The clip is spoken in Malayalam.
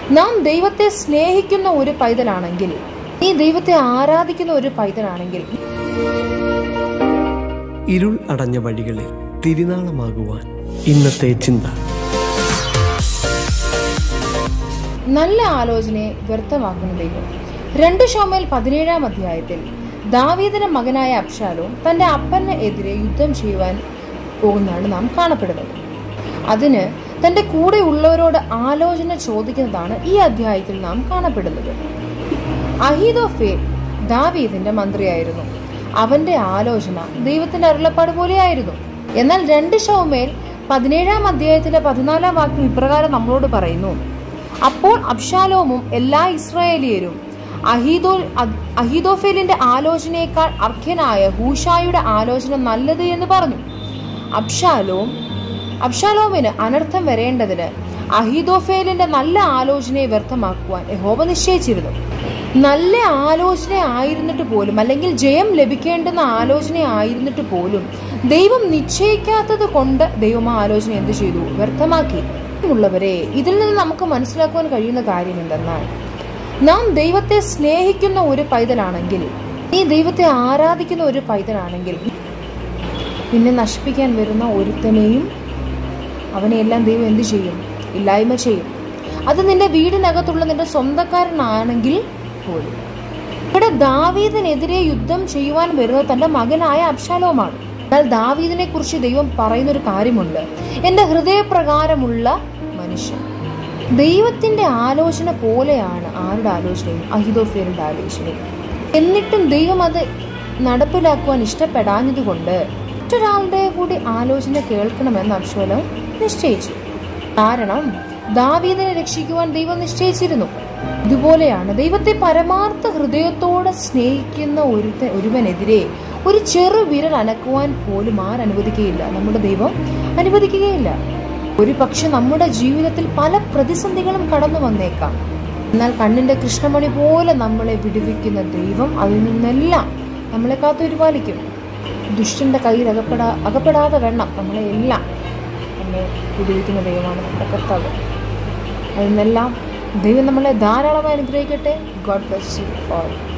നാം ദൈവത്തെ സ്നേഹിക്കുന്ന ഒരു പൈതലാണെങ്കിൽ നീ ദൈവത്തെ ആരാധിക്കുന്ന ഒരു പൈതലാണെങ്കിൽ ഇരുൾ അടഞ്ഞ വഴികളിൽ തിരുനാളമാകുവാൻ ഇന്നത്തെ ചിന്ത നല്ല ആലോചനയെ വ്യർത്ഥമാക്കുന്ന ദൈവം രണ്ട് ഷോമേൽ പതിനേഴാം അധ്യായത്തിൽ ദാവീദിന്റെ മകനായ അബ്ഷാലോം തന്റെ അപ്പന് എതിരെ യുദ്ധം ചെയ്യുവാൻ പോകുന്നതാണ് നാം കാണപ്പെടുന്നത് അതിന് തന്റെ കൂടെ ഉള്ളവരോട് ആലോചന ചോദിക്കുന്നതാണ് ഈ അധ്യായത്തിൽ നാം കാണപ്പെടുന്നത് അഹീദോഫേൽ ദാവീദിന്റെ മന്ത്രിയായിരുന്നു അവന്റെ ആലോചന ദൈവത്തിന്റെ അരുളപ്പാട് പോലെയായിരുന്നു എന്നാൽ രണ്ട് ഷോമേൽ പതിനേഴാം അധ്യായത്തിന്റെ പതിനാലാം വാക്യം ഇപ്രകാരം നമ്മളോട് പറയുന്നു അപ്പോൾ അബ്ഷാലോമും എല്ലാ ഇസ്രായേലിയരും അഹീദോ അഹീദോഫേലിന്റെ ആലോചനയേക്കാൾ അർഹ്യനായ ഹൂഷായുടെ ആലോചന നല്ലത് എന്ന് പറഞ്ഞു അബ്ഷാലോം അബ്ഷാലോമിന് അനർത്ഥം വരേണ്ടതിന് അഹീദോഫേലിന്റെ നല്ല ആലോചനയെ വ്യർത്ഥമാക്കുവാൻ യഹോവ നിശ്ചയിച്ചിരുന്നു നല്ല ആലോചന ആയിരുന്നിട്ട് പോലും അല്ലെങ്കിൽ ജയം ലഭിക്കേണ്ടുന്ന ആലോചന ആയിരുന്നിട്ട് പോലും ദൈവം നിശ്ചയിക്കാത്തത് കൊണ്ട് ദൈവം ആ ആലോചന എന്ത് ചെയ്തു വ്യർത്ഥമാക്കി ഉള്ളവരെ ഇതിൽ നിന്ന് നമുക്ക് മനസ്സിലാക്കുവാൻ കഴിയുന്ന കാര്യം എന്തെന്നാൽ നാം ദൈവത്തെ സ്നേഹിക്കുന്ന ഒരു പൈതലാണെങ്കിൽ നീ ദൈവത്തെ ആരാധിക്കുന്ന ഒരു പൈതലാണെങ്കിൽ നിന്നെ നശിപ്പിക്കാൻ വരുന്ന ഒരുത്തനെയും അവനെയെല്ലാം ദൈവം എന്ത് ചെയ്യും ഇല്ലായ്മ ചെയ്യും അത് നിന്റെ വീടിനകത്തുള്ള നിന്റെ സ്വന്തക്കാരനാണെങ്കിൽ പോലും ഇവിടെ ദാവീദിനെതിരെ യുദ്ധം ചെയ്യുവാൻ വരുന്നത് തന്റെ മകനായ അബ്ഷാലോമാണ് എന്നാൽ ദാവീദിനെ കുറിച്ച് ദൈവം പറയുന്ന ഒരു കാര്യമുണ്ട് എന്റെ ഹൃദയപ്രകാരമുള്ള മനുഷ്യൻ ദൈവത്തിന്റെ ആലോചന പോലെയാണ് ആരുടെ ആലോചനയും അഹിതോഫേലിന്റെ ആലോചനയും എന്നിട്ടും ദൈവം അത് നടപ്പിലാക്കുവാൻ ഇഷ്ടപ്പെടാഞ്ഞതുകൊണ്ട് മറ്റൊരാളുടെ കൂടി ആലോചന കേൾക്കണമെന്ന് അബ്ഷോലം നിശ്ചയിച്ചു കാരണം ദാവീദിനെ രക്ഷിക്കുവാൻ ദൈവം നിശ്ചയിച്ചിരുന്നു ഇതുപോലെയാണ് ദൈവത്തെ പരമാർത്ഥ ഹൃദയത്തോടെ സ്നേഹിക്കുന്ന ഒരു ഒരുവനെതിരെ ഒരു ചെറു വിരൽ അനക്കുവാൻ പോലും ആരനുവദിക്കുകയില്ല നമ്മുടെ ദൈവം അനുവദിക്കുകയില്ല ഒരു പക്ഷെ നമ്മുടെ ജീവിതത്തിൽ പല പ്രതിസന്ധികളും കടന്നു വന്നേക്കാം എന്നാൽ കണ്ണിന്റെ കൃഷ്ണമണി പോലെ നമ്മളെ വിടുവിക്കുന്ന ദൈവം അതിൽ നിന്നെല്ലാം നമ്മളെ കാത്തു പരിപാലിക്കും ദുഷ്ടന്റെ കയ്യിൽ അകപ്പെടാ അകപ്പെടാതെ വേണം നമ്മളെ എല്ലാം നമ്മെ വിടുവിക്കുന്ന ദൈവമാണ് നമ്മുടെ കർത്താവ് അതിൽ നിന്നെല്ലാം ദൈവം നമ്മളെ ധാരാളമായി അനുഗ്രഹിക്കട്ടെ ഗോഡ് ബ്ലസ് യു ഓൾ